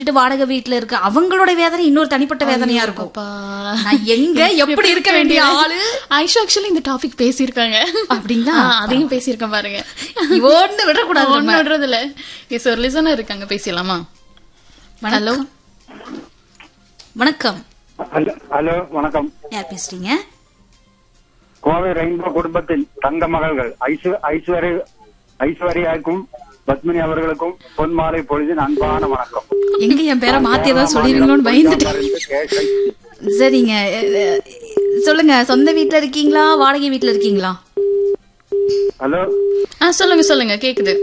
வீட்டு வாடகை வீட்டுல இருக்க அவங்களோட வேதனை இன்னொரு தனிப்பட்ட வேதனையா இருக்கும் அப்பா. நான் எங்க எப்படி இருக்க வேண்டிய ஆளு ஐஷா ஆக்சுவலி இந்த டாபிக் பேசியிருக்காங்க அப்படிங்களா? ஆ, அதையும் பேசியிருக்கேன் பாருங்க ஒண்ணு விடக்கூடாது நம்ம. ஒண்ணு விடுறதுல எஸ் ஒரு லிசனர் இருக்காங்க பேசலாமா ஹலோ வணக்கம் ஹலோ ஹலோ வணக்கம் யார் பேசுறீங்க கோவை ரெயின்போ குடும்பத்தின் தங்க மகள்கள் ஐஸ்வ ஐஸ்வர்ய ஐஸ்வர்யாவுக்கும் பத்மினி அவர்களுக்கும் பொன் மாலை பொழுதின் அன்பான வணக்கம் எங்க என் பேரை மாத்தி ஏதாவது சொல்லிருங்களோன்னு பயந்துட்டேன் கேட்டேன். சரிங்க அஹ், அஹ், சொல்லுங்க சொந்த வீட்ல இருக்கீங்களா வாடகை வீட்ல இருக்கீங்களா ஹலோ ஆ சொல்லுங்க சொல்லுங்க கேக்குது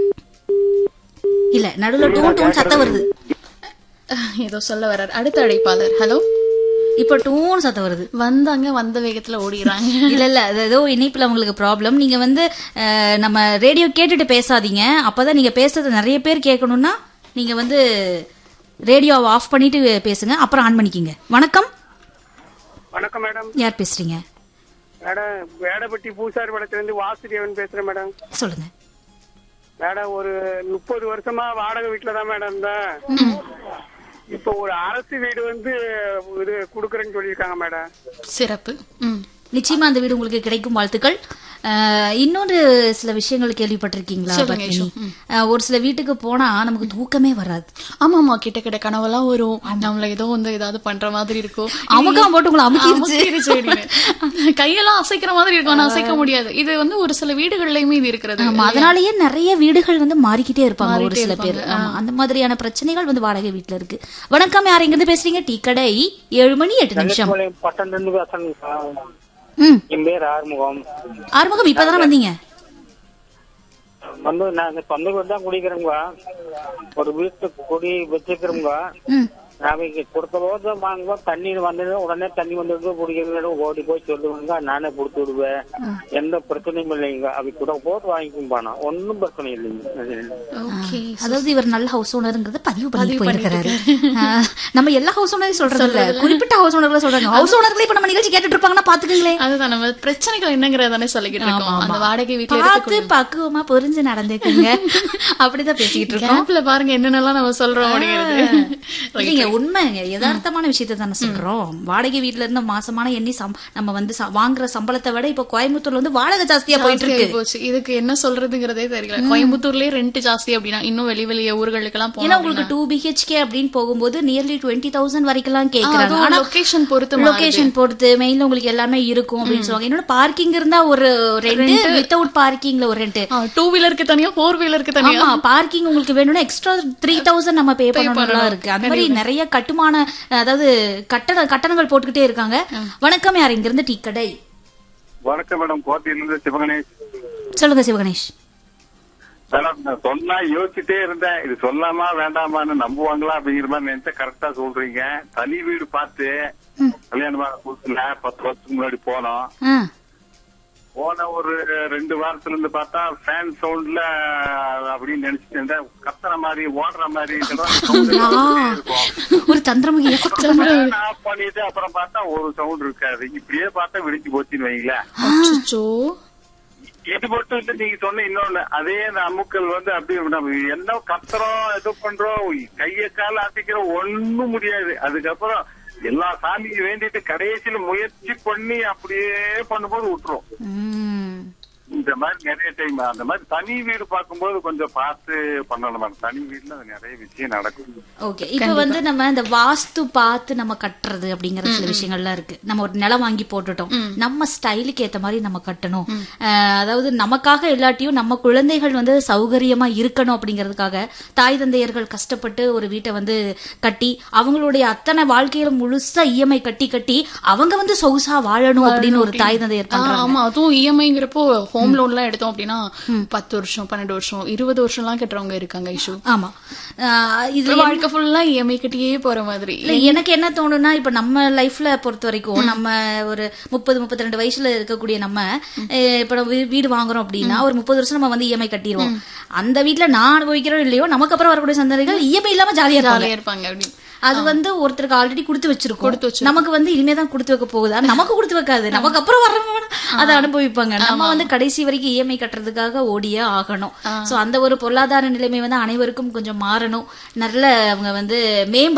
இல்ல நடுவுல டூன் டூன் சத்தம் வருது அஹ், ஏதோ சொல்ல வர்றாரு அடுத்த அழைப்பாளர் ஹலோ இப்ப டூன் சத்தம் வருது வந்தாங்க வந்த வேகத்துல ஓடிடுறாங்க இல்ல இல்ல அது ஏதோ இணைப்புல உங்களுக்கு ப்ராப்ளம் நீங்க வந்து அஹ், நம்ம ரேடியோ கேட்டுட்டு பேசாதீங்க அப்பதான் நீங்க பேசுறது நிறைய பேர் கேட்கணும்னா நீங்க வந்து ரேடியோவை ஆஃப் பண்ணிட்டு பேசுங்க அப்புறம் ஆன் பண்ணிக்கிங்க வணக்கம் வணக்கம் மேடம் யார் பேசுறீங்க மேடம் வேடப்பட்டி பூசாரி படத்திலிருந்து வாசுதேவன் பேசுறேன் மேடம் சொல்லுங்க மேடம் ஒரு முப்பது வருஷமா வாடகை வீட்டுல தான் மேடம் இருந்தேன் இப்போ ஒரு அரசு வீடு வந்து இது குடுக்கறேன்னு சொல்லியிருக்காங்க மேடம் சிறப்பு ம் நிச்சயமா அந்த வீடு உங்களுக்கு கிடைக்கும் வாழ்த்துக்கள் அஹ், இன்னொரு சில விஷயங்கள் கேள்விப்பட்டிருக்கீங்களா சொல்லுங்க, பத்மினி? யசு. ம். அஹ், ஒரு சில வீட்டுக்கு போனா நமக்கு தூக்கமே வராது ஆமா ஆமா கிட்ட கிட்ட கனவெல்லாம் வரும் நம்மள ஏதோ வந்து ஏதாவது பண்ற மாதிரி இருக்கும் அமுகம் போட்டு உங்களை அமுக்கிருச்சு. அமுக்கிருச்சு அப்படின்னு. கையெல்லாம் அசைக்கிற மாதிரி இருக்கும் ஆனா அசைக்க முடியாது இது வந்து ஒரு சில வீடுகள்லயுமே இது இருக்கிறது ஆமா அதனாலயே நிறைய வீடுகள் வந்து மாறிக்கிட்டே இருப்பாங்க ஒரு மாறிட்டே சில பேர் இருப்பாங்க. ஆமா அந்த மாதிரியான பிரச்சனைகள் வந்து வாடகை வீட்டுல இருக்கு வணக்கம் யார் எங்க இருந்து பேசுறீங்க டீ கடை ஏழு மணி எட்டு நிமிஷம் பட்டம் பேசுறேன் ம் என் பேர் ஆறுமுகம் ஆறுமுகம் இப்பதானே வந்தீங்க வந்து நாங்க சொந்த வீடு தான் குடிக்கிறோங்க ஒரு வீட்டுக்கு குடி வச்சுக்கிறோங்க ம் அவங்க கொடுத்த போது வாங்குவோம் தண்ணி வந்தது உடனே தண்ணி வந்துட்டு குடிக்கிறது ஓடி போய் சொல்லுவாங்க நானே கொடுத்து விடுவேன் எந்த பிரச்சனையும் இல்லைங்க அவங்க கூட போட்டு வாங்கிக்கும் போனா ஒன்னும் பிரச்சனை இல்லைங்க ஓகே அதாவது இவர் நல்ல ஹவுஸ் ஓனருங்கிறத பதிவு பண்ணி போயிருக்கிறாரு ஆஹ், நம்ம எல்லா ஹவுஸ் ஓனரையும் சொல்றது இல்ல குறிப்பிட்ட ஹவுஸ் ஓனர்களை சொல்றாங்க ஹவுஸ் ஓனர்களே இப்ப நம்ம நிகழ்ச்சி கேட்டுட்டு இருப்பாங்கன்னா பாத்துக்கங்களேன் அதுதான் நம்ம பிரச்சனைகள் என்னங்கறத தானே சொல்லிக்கிட்டு இருக்கோம் அந்த வாடகை வீட்டுல பார்த்து பக்குவமா புரிஞ்சு நடந்துக்குங்க அப்படிதான் பேசிக்கிட்டு இருக்கோம் கேப்ல பாருங்க என்னென்னலாம் நம்ம சொல்றோம் அப்படிங்கிறது இல்லைங்க உண்மைங்க யதார்த்தமான விஷயத்தை தானே சொல்றோம் வாடகை வீட்ல இருந்து மாசமான எண்ணி சம்- நம்ம வந்து ச- வாங்குற சம்பளத்தை விட இப்ப கோயம்புத்தூர்ல வந்து வாடகை ஜாஸ்தியா போயிட்டு ஜாஸ்தியாகி இருக்கு போச்சு இதுக்கு என்ன சொல்றதுங்கிறதே தெரியல கோயம்புத்தூர்லயே ரெண்ட் ஜாஸ்தி அப்படின்னா இன்னும் வெளி வெளிய ஊர்களுக்கு எல்லாம் ஏன்னா போனா உங்களுக்கு டூ பிஹெச்கே அப்படின்னு போகும்போது நியர்லி டுவெண்ட்டி தௌசண்ட் வரைக்கும் கேக்குறாங்க ஆனா லொகேஷன் பொறுத்து மாறுது. லொகேஷன் பொறுத்து மெயின்ல உங்களுக்கு எல்லாமே இருக்கும் அப்படின்னு சொல்லுவாங்க இன்னொன்னு பார்க்கிங் இருந்தா ஒரு ரெண்ட் வித்தவுட் பார்க்கிங்ல ஒரு ரெண்ட் டூ வீலருக்கு தனியா ஃபோர் வீலருக்கு தனியா ஆமா பார்க்கிங் உங்களுக்கு வேணும்னா எக்ஸ்ட்ரா த்ரீ தௌசண்ட் நம்ம பே பண்ணணும் இருக்கு அந்த மாதிரி நிறைய கட்டுமான அதாவது கட்டண கட்டணங்கள் போட்டுக்கிட்டே இருக்காங்க வணக்கம் யார் இங்க இருந்து டீ கடை வணக்கம் மேடம் கோட்டையிலிருந்து சிவகணேஷ் சொல்லுங்க சிவகணேஷ் மேடம் நான் சொன்னா யோசிச்சுட்டே இருந்தேன் இது சொல்லாமா வேண்டாமான்னு நம்புவாங்களா அப்படிங்கிற மாதிரி நினைச்சா கரெக்டா சொல்றீங்க தனி வீடு பார்த்து கல்யாணமான புதுசுல பத்து வருஷத்துக்கு முன்னாடி போனோம் ஆ, போன ஒரு ரெண்டு வாரத்துல இருந்து பார்த்தா ஃபேன் சவுண்ட்ல அப்படின்னு நினைச்சிட்டு இருந்தேன் கத்துற மாதிரி ஓடுற மாதிரி இதெல்லாம் sound எல்லாம் இருக்கும். ஒரு சந்திரமுகி effect. ஃபேன் ஆஃப் பண்ணிட்டு அப்புறம் பார்த்தா ஒரு சவுண்ட் இருக்காது இப்படியே பார்த்தா விடிஞ்சு போச்சுன்னு வைங்களேன் அச்சச்சோ இது மட்டும் இல்ல நீங்க சொன்ன இன்னொன்னு அதே அந்த அமுக்கள் வந்து அப்படியே நம்ம என்ன கத்துறோம் இது பண்றோம் கைய கால அசைக்கிறோம் ஒண்ணும் முடியாது அதுக்கப்புறம் எல்லா சாமிக்கு வேண்டிட்டு கடைசியில முயற்சி பண்ணி அப்படியே பண்ணும்போது விட்டுரும் ம். இந்த மாதிரி நிறைய டைம் அந்த மாதிரி தனி வீடு பார்க்கும்போது கொஞ்சம் பார்த்து பண்ணணும் மேடம் தனி வீட்டுல நிறைய விஷயம் நடக்கும் ஓகே இப்ப வந்து நம்ம இந்த வாஸ்து பார்த்து நம்ம கட்டுறது அப்படிங்கிற சில விஷயங்கள்லாம் இருக்கு நம்ம ஒரு நிலம் வாங்கி போட்டுட்டோம் நம்ம ஸ்டைலுக்கு ஏத்த மாதிரி நம்ம கட்டணும் அஹ், அதாவது நமக்காக இல்லாட்டியும் நம்ம குழந்தைகள் வந்து சௌகரியமா இருக்கணும் அப்படிங்கிறதுக்காக தாய் தந்தையர்கள் கஷ்டப்பட்டு ஒரு வீட்டை வந்து கட்டி அவங்களுடைய அத்தனை வாழ்க்கையில முழுசா இஎம்ஐ கட்டி கட்டி அவங்க வந்து சொகுசா வாழணும் அப்படின்னு ஒரு தாய் தந்தையர் ஆ, பண்றாங்க ஆமா அதுவும் இஎம்ஐங்கிறப்போ ஹோம் லோன் எல்லாம் எடுத்தோம் அப்படின்னா பத்து வருஷம் பன்னெண்டு வருஷம் இருபது வருஷம் எல்லாம் கட்டுறவங்க இருக்காங்க இஷ்யூ ஆமா அஹ், இது வாழ்க்கை ஃபுல்லா இஎம்ஐ கட்டியே போற மாதிரி இல்ல எனக்கு என்ன தோணும்னா இப்ப நம்ம லைஃப்ல பொறுத்த வரைக்கும் நம்ம ஒரு முப்பது முப்பத்தி ரெண்டு வயசுல இருக்கக்கூடிய நம்ம அஹ், இப்ப நம்ம வீ- வீடு வாங்குறோம் அப்படின்னா ஒரு முப்பது வருஷம் நம்ம வந்து இஎம்ஐ கட்டிடுவோம் அந்த வீட்ல நான் அனுபவிக்கிறோம் இல்லையோ நமக்கு அப்புறம் வரக்கூடிய சந்ததிகள் இஎம்ஐ இல்லாம ஜாலியா இருப்பாங்க ஜாலியா இருப்பாங்க அப்படி அது வந்து ஒருத்தருக்கு ஆல்ரெடி கொடுத்து வச்சிருக்கோம் கொடுத்து வச்சிருக்கோம். நமக்கு வந்து இனிமே தான் கொடுத்து வைக்க போகுது ஆனா நமக்கு கொடுத்து வைக்காது நமக்கு அப்புறம் வர்றவங்க வேணா அதை அனுபவிப்பாங்க நம்ம வந்து கடைசி வரைக்கும் இஎம்ஐ கட்டுறதுக்காக ஓடியே ஆகணும் சோ அந்த ஒரு பொருளாதார நிலைமை வந்து அனைவருக்கும் கொஞ்சம் மாறணும் நல்ல அவங்க வந்து மேம்பட